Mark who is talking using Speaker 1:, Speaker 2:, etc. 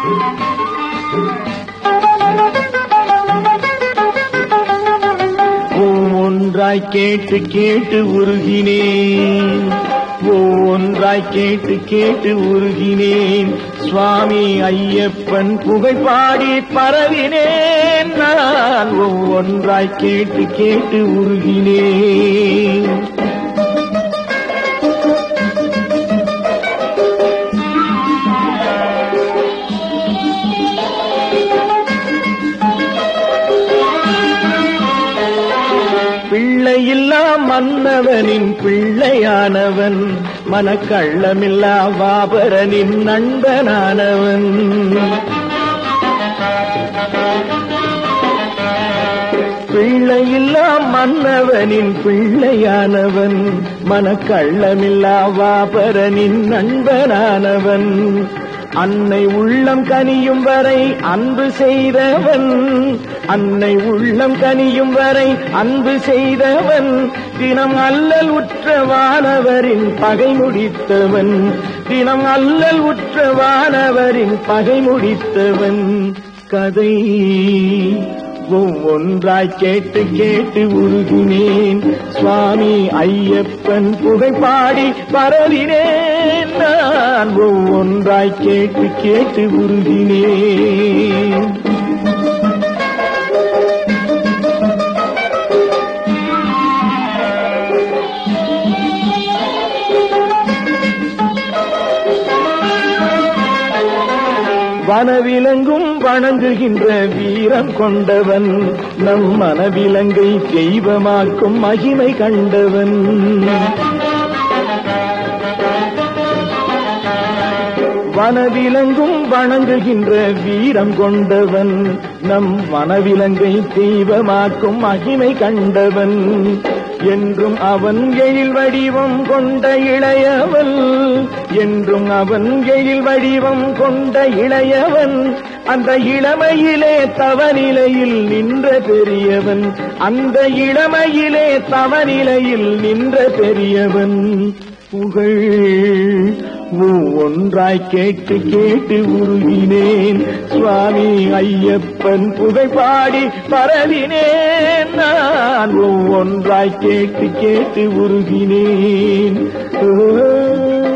Speaker 1: ஒவ்வொன்றாய் கேட்டு கேட்டு உருகினேன் ஒவ்வொன்றாய் கேட்டு கேட்டு உருகினேன் சுவாமி ஐயப்பன் புகழ் பாடி பரவினேன் நான் ஒவ்வொன்றாய் கேட்டு கேட்டு உருகினேன் பிள்ளையில்லா மன்னவனின் பிள்ளையானவன் மனக்கள்ளமில்லா வாபரனின் நண்பனானவன் பிள்ளையில்லா மன்னவனின் பிள்ளையானவன் மனக்கள்ளமில்லா வாபரனின் நண்பனானவன் அன்னை உள்ளம் கனியும் வரை அன்பு செய்தவன் அன்னை உள்ளம் கனியும் வரை அன்பு செய்தவன் தினம் அல்லல் உற்ற வானவரின் பகை முடித்தவன் தினம் அல்லல் உற்ற வானவரின் பகை முடித்தவன் கதை ஒவ்வொன்றாய் கேட்டு கேட்டு உருகினேன் சுவாமி ஐயப்பன் புகை பாடி பரவினேன் நான் ஒவ்வொன்றாய் கேட்டு கேட்டு உருகினேன் வனவிலங்கும் வணங்குகின்ற வீரம் கொண்டவன் நம் மனவிலங்கை தெய்வமாக்கும் மகிமை கண்டவன் வனவிலங்கும் வணங்குகின்ற வீரம் கொண்டவன் நம் வனவிலங்கை தெய்வமாக்கும் மகிமை கண்டவன் என்றும் அவன் எழில் வடிவம் கொண்ட இளையவன் என்றும் அவன் எழில் வடிவம் கொண்ட இளையவன் அந்த இளமையிலே தவநிலையில் நின்ற பெரியவன் அந்த இளமையிலே தவநிலையில் நின்ற பெரியவன் புகழ் ஒன்றாய் கேட்டு கேட்டு உருகினேன் சுவாமி ஐயப்பன் புகழ் பாடி பரவினேன் நான் ஒவ்வொன்றாய் கேட்டு கேட்டு உருகினேன் ஓ